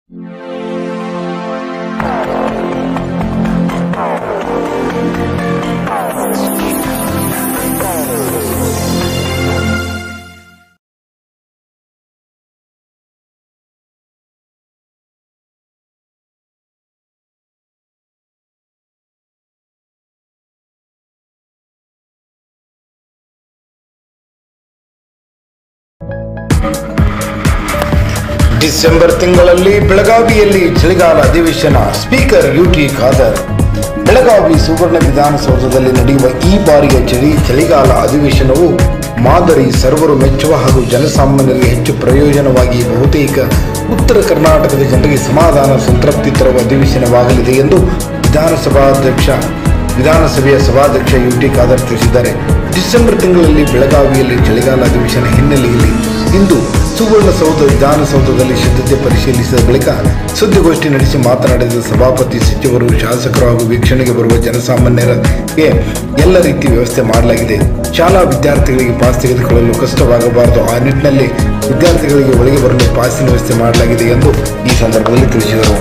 December ತಿಂಗಳಲ್ಲಿ ಬೆಳಗಾವಿಯಲ್ಲಿ ಚಳಿಗಾಲ ಅಧಿವೇಶನ ಸ್ಪೀಕರ್ ಯುಟಿ ಖಾದರ್ ಬೆಳಗಾವಿ ಸುವರ್ಣ ವಿಧಾನಸೌಧದಲ್ಲಿ ನಡೆಯುವ ಈ ಬಾರಿಯ ಚಳಿ ಚಳಿಗಾಲ ಅಧಿವೇಶನವು ಮಾದರಿ ಸರ್ವರು ಮೆಚ್ಚುವ ಹಾಗೂ ಜನಸಾಮಾನ್ಯರಿಗೆ ಹೆಚ್ಚು ಪ್ರಯೋಜನವಾಗಿ ಬಹುತೇಕ ಉತ್ತರ ಕರ್ನಾಟಕದ ಜನರಿಗೆ ಸಮಾಧಾನ ಸಂತೃಪ್ತಿ ತರುವ ಅಧಿವೇಶನವಾಗಲಿದೆ ಎಂದು ವಿಧಾನಸಭಾಧ್ಯಕ್ಷ ವಿಧಾನಸಭೆಯ ಸಭಾಧ್ಯಕ್ಷ ಯು ಟಿ ಖಾದರ್ ತಿಳಿಸಿದ್ದಾರೆ ಡಿಸೆಂಬರ್ ತಿಂಗಳಲ್ಲಿ ಬೆಳಗಾವಿಯಲ್ಲಿ ಚಳಿಗಾಲ ಅಧಿವೇಶನ ಹಿನ್ನೆಲೆಯಲ್ಲಿ ಇಂದು ಸುವರ್ಣಸೌಧ ವಿಧಾನಸೌಧದಲ್ಲಿ ಸಿದ್ಧತೆ ಪರಿಶೀಲಿಸಿದ ಬಳಿಕ ಸುದ್ದಿಗೋಷ್ಠಿ ನಡೆಸಿ ಮಾತನಾಡಿದ ಸಭಾಪತಿ ಸಚಿವರು ಶಾಸಕರು ಹಾಗೂ ವೀಕ್ಷಣೆಗೆ ಬರುವ ಜನಸಾಮಾನ್ಯರಿಗೆ ಎಲ್ಲ ರೀತಿ ವ್ಯವಸ್ಥೆ ಮಾಡಲಾಗಿದೆ ಶಾಲಾ ವಿದ್ಯಾರ್ಥಿಗಳಿಗೆ ಪಾಸ್ ತೆಗೆದುಕೊಳ್ಳಲು ಕಷ್ಟವಾಗಬಾರದು ಆ ನಿಟ್ಟಿನಲ್ಲಿ ವಿದ್ಯಾರ್ಥಿಗಳಿಗೆ ಒಳಗೆ ಬರಲು ಪಾಸಿನ ವ್ಯವಸ್ಥೆ ಮಾಡಲಾಗಿದೆ ಎಂದು ಈ ಸಂದರ್ಭದಲ್ಲಿ ತಿಳಿಸಿದರು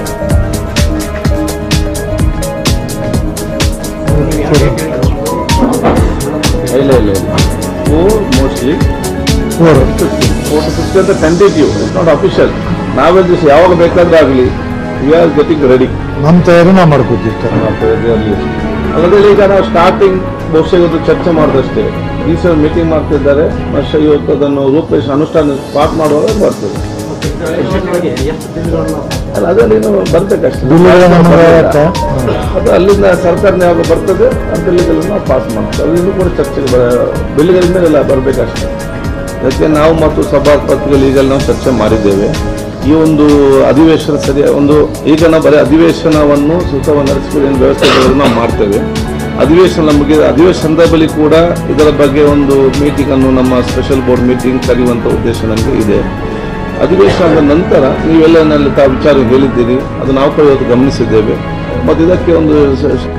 ಇಲ್ಲ ಇಲ್ಲ ಇಲ್ಲ four mostly four fifteen four to fifty ಅಂತ ಟೆಂಟೇಟಿವ್ ಇಟ್ಸ್ ನಾಟ್ ಅಫಿಷಿಯಲ್ ನಾವೇ ದಿವಸ ಯಾವಾಗ ಬೇಕಾದ್ರೆ ಆಗಲಿ ವಿ ಆರ್ ಗೆಟಿಂಗ್ ರೆಡಿ ನಮ್ಮ ತಯಾರಿ ನಾವು ಮಾಡ್ಕೋತಿರ್ತಾರೆ ಅಲ್ಲದೆ ಈಗ ನಾವು ಸ್ಟಾರ್ಟಿಂಗ್ ಬಹುಶಃ ಇವತ್ತು ಚರ್ಚೆ ಮಾಡಿದಷ್ಟೇ ಈ ಸಲ ಮೀಟಿಂಗ್ ಮಾಡ್ತಿದ್ದಾರೆ ಬಹುಶಃ ಇವತ್ತು ಅದನ್ನು ರೂಪರೇಷ ಅನುಷ್ಠಾನ ಸ್ಟಾರ್ಟ್ ಮಾಡುವಾಗ ಬರ್ತದೆ ಅಲ್ಲ ಅದರಲ್ಲಿ ಇನ್ನು ಬರ್ಬೇಕಷ್ಟೇ ಬಿಲ್ಗಳು ನಮಗೆ ಆಯ್ತಾ? ಅದು ಅಲ್ಲಿಂದ ಸರ್ಕಾರನ ಯಾವಾಗ ಬರ್ತದೆ ಅಂತ ಬಿಲ್ಗಳನ್ನು ನಾವು ಪಾಸ್ ಮಾಡ್ತೇವೆ ಅದು ಇನ್ನೂ ಕೂಡ ಚರ್ಚೆಗೆ ಬರ ಬಿಲ್ಗಳ ಮೇಲೆಲ್ಲ ಬರಬೇಕಷ್ಟೇ ಅದಕ್ಕೆ ನಾವು ಮತ್ತು ಸಭಾಪತಿಗಳು ಈಗ ನಾವು ಚರ್ಚೆ ಮಾಡಿದ್ದೇವೆ ಈ ಒಂದು ಅಧಿವೇಶನ ಸರಿಯ ಒಂದು ಈಗ ನಾವು ಬರೀ ಅಧಿವೇಶನವನ್ನು ಸುಖವನ್ನು ನಡೆಸಿಕೊಳ್ಳಿ ವ್ಯವಸ್ಥೆಗಳನ್ನು ನಾವು ಮಾಡ್ತೇವೆ ಅಧಿವೇಶನ ನಮಗೆ ಅಧಿವೇಶನದ ಬಳಿ ಕೂಡ ಇದರ ಬಗ್ಗೆ ಒಂದು ಮೀಟಿಂಗ್ ಅನ್ನು ನಮ್ಮ ಸ್ಪೆಷಲ್ ಬೋರ್ಡ್ ಮೀಟಿಂಗ್ ಕರೆಯುವಂಥ ಉದ್ದೇಶ ನಮಗೆ ಇದೆ ಅಧಿವೇಶನದ ನಂತರ ನೀವೆಲ್ಲ ನಲ್ಲಿ ತಾವು ವಿಚಾರ ಹೇಳಿದ್ದೀರಿ ಅದು ನಾವು ಕೂಡ ಇವತ್ತು ಗಮನಿಸಿದ್ದೇವೆ ಮತ್ತು ಇದಕ್ಕೆ ಒಂದು ಸ- ಸ-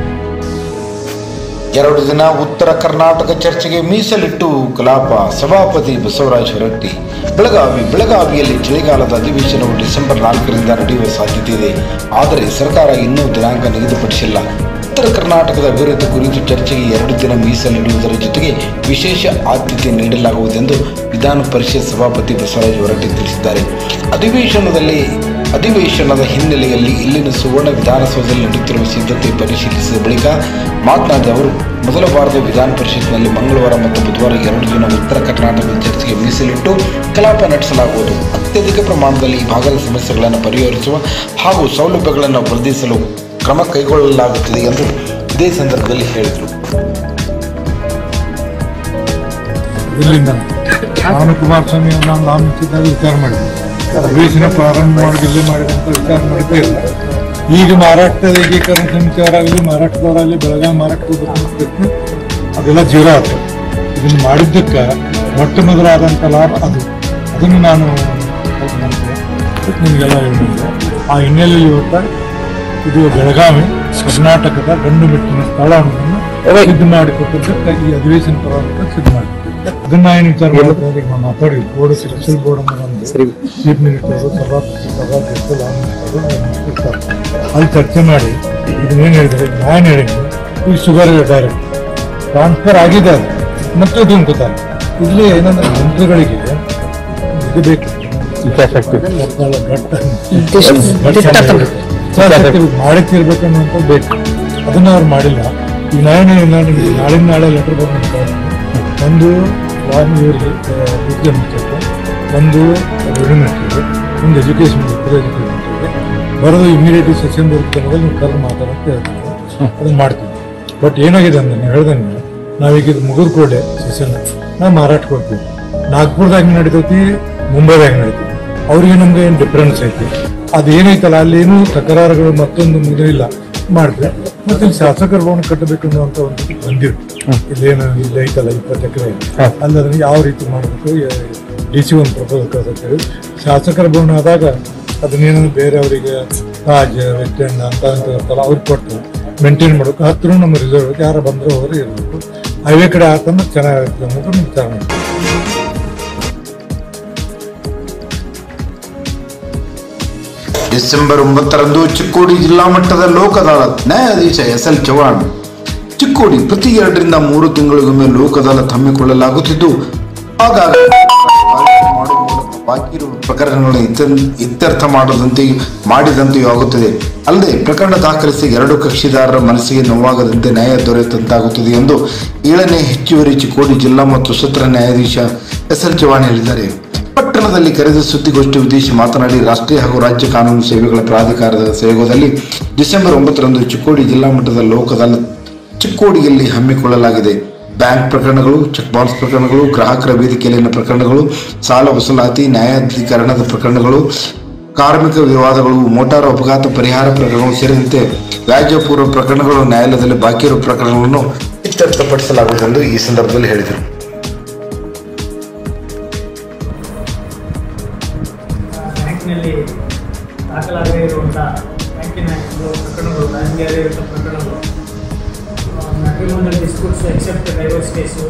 ಎರಡು ದಿನ ಉತ್ತರ ಕರ್ನಾಟಕ ಚರ್ಚೆಗೆ ಮೀಸಲಿಟ್ಟು ಕಲಾಪ ಸಭಾಪತಿ ಬಸವರಾಜ ಹೊರಟ್ಟಿ ಬೆಳಗಾವಿ ಬೆಳಗಾವಿಯಲ್ಲಿ ಚಳಿಗಾಲದ ಅಧಿವೇಶನವು ಡಿಸೆಂಬರ್ ನಾಲ್ಕರಿಂದ ನಡೆಯುವ ಸಾಧ್ಯತೆ ಇದೆ ಆದರೆ ಸರ್ಕಾರ ಇನ್ನೂ ದಿನಾಂಕ ನಿಗದಿಪಡಿಸಿಲ್ಲ ಉತ್ತರ ಕರ್ನಾಟಕದ ಅಭಿವೃದ್ಧಿ ಕುರಿತು ಚರ್ಚೆಗೆ ಎರಡು ದಿನ ಮೀಸಲಿಡುವುದರ ಜೊತೆಗೆ ವಿಶೇಷ ಆದ್ಯತೆ ನೀಡಲಾಗುವುದೆಂದು ವಿಧಾನ ಪರಿಷತ್ ಸಭಾಪತಿ ಬಸವರಾಜ ಹೊರಟ್ಟಿ ತಿಳಿಸಿದ್ದಾರೆ ಅಧಿವೇಶನದಲ್ಲಿ ಅಧಿವೇಶನದ ಹಿನ್ನೆಲೆಯಲ್ಲಿ ಇಲ್ಲಿನ ಸುವರ್ಣ ವಿಧಾನಸೌಧದಲ್ಲಿ ನಡೆಯುತ್ತಿರುವ ಸಿದ್ಧತೆ ಪರಿಶೀಲಿಸಿದ ಬಳಿಕ ಮಾತನಾಡಿದ ಅವರು ಮೊದಲ ವಾರದ ವಿಧಾನ ಪರಿಷತ್ನಲ್ಲಿ ಮಂಗಳವಾರ ಮತ್ತು ಬುಧವಾರ ಎರಡು ದಿನ ಉತ್ತರ ಕರ್ನಾಟಕದ ಚರ್ಚೆಗೆ ಮೀಸಲಿಟ್ಟು ಕಲಾಪ ನಡೆಸಲಾಗುವುದು ಅತ್ಯಧಿಕ ಪ್ರಮಾಣದಲ್ಲಿ ಈ ಭಾಗದ ಸಮಸ್ಯೆಗಳನ್ನು ಪರಿಹರಿಸುವ ಹಾಗೂ ಸೌಲಭ್ಯಗಳನ್ನು ವರ್ಧಿಸಲು ಕ್ರಮ ಕೈಗೊಳ್ಳಲಾಗುತ್ತದೆ ಎಂದು ಇದೇ ಸಂದರ್ಭದಲ್ಲಿ ಹೇಳಿದರು ಇಲ್ಲಿಂದ ನಾನು ಕುಮಾರಸ್ವಾಮಿ ನಾನು ನಾಮಿಸಿದಾಗ ವಿಚಾರ ಮಾಡಿದ್ದೆ ಅಧಿವೇಶನ ಪ್ರಾರಂಭ ಮಾಡಿ ಇಲ್ಲೇ ಮಾಡಿದಂತ ವಿಚಾರ ಮಾಡಿದ್ದೇ ಇಲ್ಲ ಈಗ ಮಾರಾಟದ ಏಕೀಕರಣ ಸಮಿತಿಯವರಾಗಲಿ ಮಾರಾಟದವರಾಗಲಿ ಬೆಳಗಾವಿ ಮಾರಾಟ ಹೋಗ್ಬೇಕು ಪ್ರಯತ್ನ ಅದೆಲ್ಲ ಜೀರೋ ಆಯ್ತು ಇದನ್ನು ಮಾಡಿದ್ದಕ್ಕೆ ಮೊಟ್ಟ ಮೊದಲಾದಂಥ ಲಾಭ ಅದು ಅದನ್ನು ನಾನು ಮಾಡಿದೆ. ನಿಮಗೆಲ್ಲ ಹೇಳಿದ್ದೆ ಆ ಹಿನ್ನೆಲೆಯಲ್ಲಿ ಇವತ್ತ ಇದು ಬೆಳಗಾವಿ ಕರ್ನಾಟಕದ ಗಂಡು ಮೆಟ್ಟಿನ ಸ್ಥಳ ಅನ್ನೋದನ್ನು ಸಿದ್ಧ ಮಾಡಿಕೊಟ್ಟಿದ್ದಕ್ಕೆ ಈ ಅಧಿವೇಶನ ಪರವಾಗಿ ಸಿದ್ಧ ಮಾಡಿ ಅದನ್ನ ಏನು ವಿಚಾರ ಮಾಡ್ತಾರೆ ನಾವು ಮಾತಾಡಿ ಬೋರ್ಡ್ ಸ್ಪೆಷಲ್ ಬೋರ್ಡ್ ಅನ್ನೋ ಒಂದು ಚೀಫ್ ಮಿನಿಸ್ಟರ್ ಸಭಾಪತಿ ಸಭಾಧ್ಯಕ್ಷರು ಲಾ ಮಿನಿಸ್ಟರ್ ಇರ್ತಾರೆ ಅಲ್ಲಿ ಚರ್ಚೆ ಮಾಡಿ ಇದನ್ನೇನು ಹೇಳಿದ್ರೆ ನಾನು ಹೇಳಿದ್ದು ಈಗ ಶುಗರ್ ಡೈರೆಕ್ಟ್ ಟ್ರಾನ್ಸ್ಫರ್ ಆಗಿದೆ ಅದು ಮತ್ತೆ ಇದು ಅನ್ಕೋತಾರೆ ಇಲ್ಲಿ ಏನಂದ್ರೆ ಮಂತ್ರಿಗಳಿಗೆ ಇದು ಬೇಕು ಇಚ್ಛಾಶಕ್ತಿ ಮಾಡಿರ್ಬೇಕನ್ನುವಂತ ಬೇಕು ಅದನ್ನ ಅವ್ರು ಮಾಡಿಲ್ಲ ಈಗ ನಾಳೆ ನಾನು ನಾಳಿನ ನಾಳೆ ಲೆಟರ್ ಬಂದು ಒಂದು ವಾರ್ಡ್ ಇವರಿಗೆ ಉದ್ಯಮಿಸಕ್ಕೆ ಒಂದು ರೆಡಿಮೆಂಟ್ಗೆ ಒಂದು ಎಜುಕೇಶನ್ ಎಜುಕೇಶನ್ ಬರೋದು ಇಮಿಡಿಯೇಟ್ಲಿ ಸೆಷನ್ ಬರುತ್ತೆ ಅನ್ನೋದು ನೀವು ಕರೆದು ಮಾತಾಡೋಕೆ ಹೇಳ್ತಾರೆ ಅದನ್ನ ಮಾಡ್ತೀವಿ ಬಟ್ ಏನಾಗಿದೆ ಅಂದ್ರೆ ನೀವು ಹೇಳ್ದಂಗೆ ನಾವೀಗ ಇದು ಮುಗಿದ ಕೂಡಲೇ ಸೆಷನ್ ನಾವು ಮಾರಾಟಕ್ಕೆ ಹೋಗ್ತೀವಿ ನಾಗ್ಪುರದಾಗ ಹೆಂಗ್ ನಡೀತೈತಿ ಮುಂಬೈದಾಗ ಹೆಂಗ್ ನಡೀತೈತಿ ಅವ್ರಿಗೆ ನಮ್ಗೆ ಏನು ಡಿಫ್ರೆನ್ಸ್ ಐತಿ ಅದು ಏನೈತಲ್ಲ ಅಲ್ಲೇನು ತಕರಾರುಗಳು ಮತ್ತೊಂದು ಮುಗಿದಿಲ್ಲ ಮಾಡಿದ್ರೆ ಮತ್ತೆ ಇಲ್ಲಿ ಶಾಸಕರ ಭವನ ಕಟ್ಟಬೇಕು ಅನ್ನುವಂತ ಒಂದು ಬಂದಿವಿ ಇಲ್ಲೇನು ಇಲ್ಲಿ ಐತಲ್ಲ ಇಪ್ಪತ್ತು ಎಕರೆ ಅಲ್ಲಿ ಅದನ್ನ ಯಾವ ರೀತಿ ಮಾಡಬೇಕು ಡಿ ಸಿ ಒಂದು ಪ್ರಪೋಸಲ್ ಕಳ್ಸಕ್ಕೆ ಹೇಳಿ ಶಾಸಕರ ಭವನ ಆದಾಗ ಅದನ್ನೇನಾದ್ರು ಬೇರೆಯವರಿಗೆ ತಾಜ್ ವೆಸ್ಟ್ ಎಂಡ್ ಅಂತ ಅಂತ ಇರ್ತಲ್ಲ ಅವ್ರಿಗೆ ಕೊಟ್ಟು ಮೇಂಟೈನ್ ಮಾಡಬೇಕು ಹತ್ರ ನಮ್ಮ ರಿಸರ್ವ್ ಯಾರು ಬಂದ್ರು ಅವರು ಇರಬೇಕು ಹೈವೇ ಕಡೆ ಆತಂದ್ರೆ ಚೆನ್ನಾಗಿರುತ್ತೆ ಅನ್ನೋದು ವಿಚಾರ ಮಾಡ್ತೀವಿ ಡಿಸೆಂಬರ್ ಒಂಬತ್ತರಂದು ಚಿಕ್ಕೋಡಿ ಜಿಲ್ಲಾ ಮಟ್ಟದ ಲೋಕ ಅದಾಲತ್ ನ್ಯಾಯಾಧೀಶ ಎಸ್ ಎಲ್ ಚೌಹಾಣ್ ಚಿಕ್ಕೋಡಿ ಪ್ರತಿ ಎರಡರಿಂದ ಮೂರು ತಿಂಗಳಿಗೊಮ್ಮೆ ಲೋಕ ಅದಾಲತ್ ಹಮ್ಮಿಕೊಳ್ಳಲಾಗುತ್ತಿದ್ದು ಆಗಾಗ ಮಾಡುವ ಮೂಲಕ ಬಾಕಿ ಇರುವ ಪ್ರಕರಣಗಳನ್ನು ಇತ್ಯನ್- ಇತ್ಯರ್ಥ ಮಾಡದಂತೆಯೂ ಮಾಡಿದಂತೆಯೂ ಆಗುತ್ತದೆ ಅಲ್ಲದೆ ಪ್ರಕರಣ ದಾಖಲಿಸಿ ಎರಡು ಕಕ್ಷಿದಾರರ ಮನಸ್ಸಿಗೆ ನೋವಾಗದಂತೆ ನ್ಯಾಯ ದೊರೆತಂತಾಗುತ್ತದೆ ಎಂದು ಏಳನೇ ಹೆಚ್ಚುವರಿ ಚಿಕ್ಕೋಡಿ ಜಿಲ್ಲಾ ಮತ್ತು ಸತ್ರ ನ್ಯಾಯಾಧೀಶ ಎಸ್ ಎಲ್ ಚೌಹಾಣ್ ಹೇಳಿದ್ದಾರೆ ಪಟ್ಟಣದಲ್ಲಿ ಕರೆದ ಸುದ್ದಿಗೋಷ್ಠಿ ಉದ್ದೇಶಿಸಿ ಮಾತನಾಡಿ ರಾಷ್ಟ್ರೀಯ ಹಾಗೂ ರಾಜ್ಯ ಕಾನೂನು ಸೇವೆಗಳ ಪ್ರಾಧಿಕಾರದ ಸಹಯೋಗದಲ್ಲಿ ಡಿಸೆಂಬರ್ ಒಂಬತ್ತರಂದು ಚಿಕ್ಕೋಡಿ ಜಿಲ್ಲಾ ಮಟ್ಟದ ಲೋಕ ಅದಾಲತ್ ಚಿಕ್ಕೋಡಿಯಲ್ಲಿ ಹಮ್ಮಿಕೊಳ್ಳಲಾಗಿದೆ ಬ್ಯಾಂಕ್ ಪ್ರಕರಣಗಳು ಚೆಕ್ ಬೌನ್ಸ್ ಪ್ರಕರಣಗಳು ಗ್ರಾಹಕರ ವೇದಿಕೆಯಲ್ಲಿನ ಪ್ರಕರಣಗಳು ಸಾಲ ವಸೂಲಾತಿ ನ್ಯಾಯಾಧೀಕರಣದ ಪ್ರಕರಣಗಳು ಕಾರ್ಮಿಕ ವಿವಾದಗಳು ಮೋಟಾರ್ ಅಪಘಾತ ಪರಿಹಾರ ಪ್ರಕರಣಗಳು ಸೇರಿದಂತೆ ವ್ಯಾಜ್ಯಪೂರ್ವ ಪ್ರಕರಣಗಳು ನ್ಯಾಯಾಲಯದಲ್ಲಿ ಬಾಕಿ ಇರುವ ಪ್ರಕರಣಗಳನ್ನು ಇತ್ಯರ್ಥಪಡಿಸಲಾಗುವುದು ಎಂದು ಈ ಸಂದರ್ಭದಲ್ಲಿ ಹೇಳಿದರು ಬ್ಯಾಂಕ್ನಲ್ಲಿ ದಾಖಲಾಗದೇ ಇರುವಂಥ ಬ್ಯಾಂಕಿನ ಕೆಲವು ಪ್ರಕರಣಗಳು ರಾಜಕೀಯ ಇರುವಂಥ ಪ್ರಕರಣಗಳು matrimonial disputes except divorce case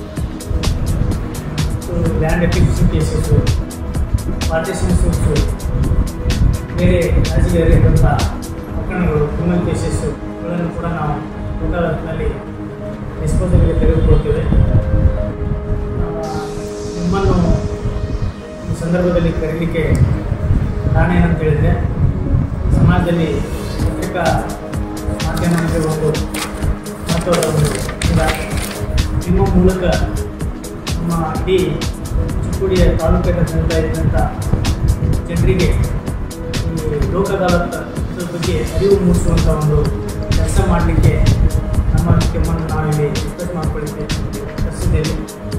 land acquisition cases partition suits ಬೇರೆ ರಾಜಕೀಯ ಇರುವಂಥ ಪ್ರಕರಣಗಳು ಕ್ರಿಮಿನಲ್ ಕೇಸಸ್ಸು ಇವುಗಳನ್ನು ಕೂಡ ನಾವು ಲೋಕಾಲತ್ನಲ್ಲಿ ಡಿಸ್ಪೋಸಲ್ಗೆ ತೆಗೆದುಕೊಳ್ತೇವೆ ಆ, ನಿಮ್ಮನ್ನು ಈ ಸಂದರ್ಭದಲ್ಲಿ ಕರೀಲಿಕ್ಕೆ ಕಾರಣ ಏನಂತ ಹೇಳಿದ್ರೆ ಸಮಾಜದಲ್ಲಿ ಪತ್ರಿಕಾ ಮಾಧ್ಯಮಕ್ಕೆ ಒಂದು ಮಹತ್ವದ ಒಂದು ಇದ. ನಿಮ್ಮ ಮೂಲಕ ನಮ್ಮ ಇಡೀ ಚಿಕ್ಕುಡಿಯ ತಾಲೂಕಿನ ಜನತಾ ಇದ್ದಂಥ ಜನರಿಗೆ ಈ ಲೋಕ ಅದಾಲತ್ ಇದ್ರ ಬಗ್ಗೆ ಅರಿವು ಮೂಡಿಸುವಂಥ ಒಂದು ಕೆಲಸ ಮಾಡಲಿಕ್ಕೆ ನಮ್ಮ ಕೆಮ್ಮನ್ನು ನಾವಿಲ್ಲಿ ರಿಕ್ವೆಸ್ಟ್ ಮಾಡ್ಕೊಳ್ಳಿಕ್ಕೆ ಕರೆಸಿದ್ದೇವೆ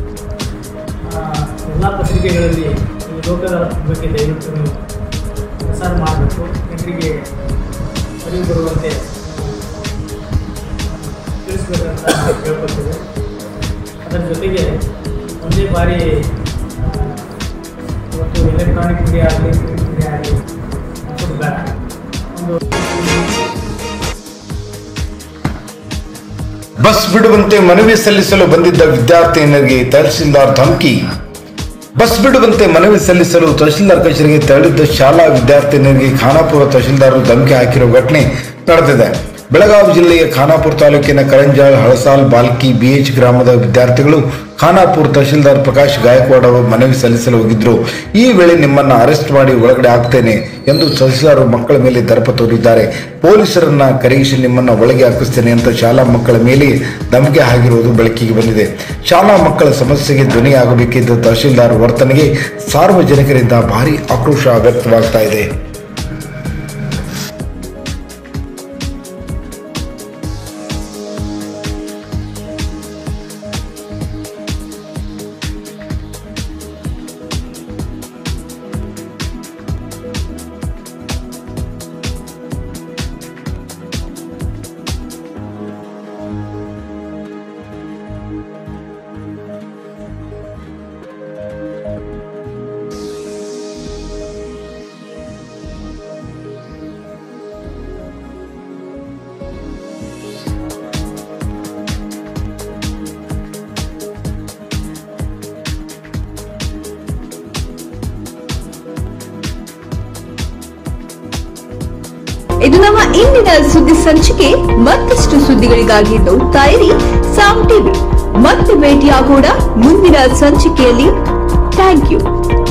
ಎಲ್ಲ ಪತ್ರಿಕೆಗಳಲ್ಲಿ ಈ ಲೋಕದ ಬಗ್ಗೆ ದಯವಿಟ್ಟು ನೀವು ಪ್ರಸಾರ ಮಾಡಬೇಕು ಜನರಿಗೆ ಅರಿವು ಬರುವಂತೆ ತಿಳಿಸ್ಬೇಕಂತ ನಾವು ಕೇಳ್ಕೊಳ್ತೇವೆ ಅದರ ಜೊತೆಗೆ ಒಂದೇ ಬಾರಿ ಆ, ಇವತ್ತು ಎಲೆಕ್ಟ್ರಾನಿಕ್ ಮೀಡಿಯಾ ಆಗಲಿ ಪ್ರಿಂಟ್ ಮೀಡಿಯಾ ಆಗಲಿ ಹಾಕೋದು ಬೇಡ ಒಂದು ಬಸ್ ಬಿಡುವಂತೆ ಮನವಿ ಸಲ್ಲಿಸಲು ಬಂದಿದ್ದ ವಿದ್ಯಾರ್ಥಿನಿಯರಿಗೆ ತಹಸೀಲ್ದಾರ್ ಧಮಕಿ ಬಸ್ ಬಿಡುವಂತೆ ಮನವಿ ಸಲ್ಲಿಸಲು ತಹಸೀಲ್ದಾರ್ ಕಚೇರಿಗೆ ತೆರಳಿದ್ದ ಶಾಲಾ ವಿದ್ಯಾರ್ಥಿನಿಯರಿಗೆ ಖಾನಾಪುರ ತಹಸೀಲ್ದಾರ್ ಧಮಕಿ ಹಾಕಿರುವ ಘಟನೆ ನಡೆದಿದೆ ಬೆಳಗಾವಿ ಜಿಲ್ಲೆಯ ಖಾನಾಪುರ ತಾಲೂಕಿನ ಕರಂಜಾಳ್ ಹಳಸಾಲ್ ಬಾಲ್ಕಿ ಬಿಎಚ್ ಗ್ರಾಮದ ವಿದ್ಯಾರ್ಥಿಗಳು ಖಾನಾಪುರ ತಹಸೀಲ್ದಾರ್ ಪ್ರಕಾಶ್ ಗಾಯಕ್ವಾಡ್ ಅವರು ಮನವಿ ಸಲ್ಲಿಸಲು ಹೋಗಿದ್ರು ಈ ವೇಳೆ ನಿಮ್ಮನ್ನ ಅರೆಸ್ಟ್ ಮಾಡಿ ಒಳಗಡೆ ಹಾಕ್ತೇನೆ ಎಂದು ತಹಸೀಲ್ದಾರ್ ಮಕ್ಕಳ ಮೇಲೆ ದರ್ಪ ತೋರಿದ್ದಾರೆ ಪೊಲೀಸರನ್ನ ಕರೆಯಿಸಿ ನಿಮ್ಮನ್ನ ಒಳಗೆ ಹಾಕಿಸ್ತೇನೆ ಅಂತ ಶಾಲಾ ಮಕ್ಕಳ ಮೇಲೆ ಧಮಕಿ ಆಗಿರುವುದು ಬೆಳಕಿಗೆ ಬಂದಿದೆ ಶಾಲಾ ಮಕ್ಕಳ ಸಮಸ್ಯೆಗೆ ಧ್ವನಿಯಾಗಬೇಕಿದ್ದ ತಹಸೀಲ್ದಾರ್ ವರ್ತನೆಗೆ ಸಾರ್ವಜನಿಕರಿಂದ ಭಾರಿ ಆಕ್ರೋಶ ವ್ಯಕ್ತವಾಗ್ತಾ ಇದೆ ಇದು ನಮ್ಮ ಇಂದಿನ ಸುದ್ದಿ ಸಂಚಿಕೆ ಮತ್ತಷ್ಟು ಸುದ್ದಿಗಳಿಗಾಗಿ ನೋಡ್ತಾ ಇರಿ ಸಾಮ್ ಟಿವಿ ಮತ್ತೆ ಭೇಟಿಯಾಗೋಣ ಮುಂದಿನ ಸಂಚಿಕೆಯಲ್ಲಿ ಥ್ಯಾಂಕ್ ಯು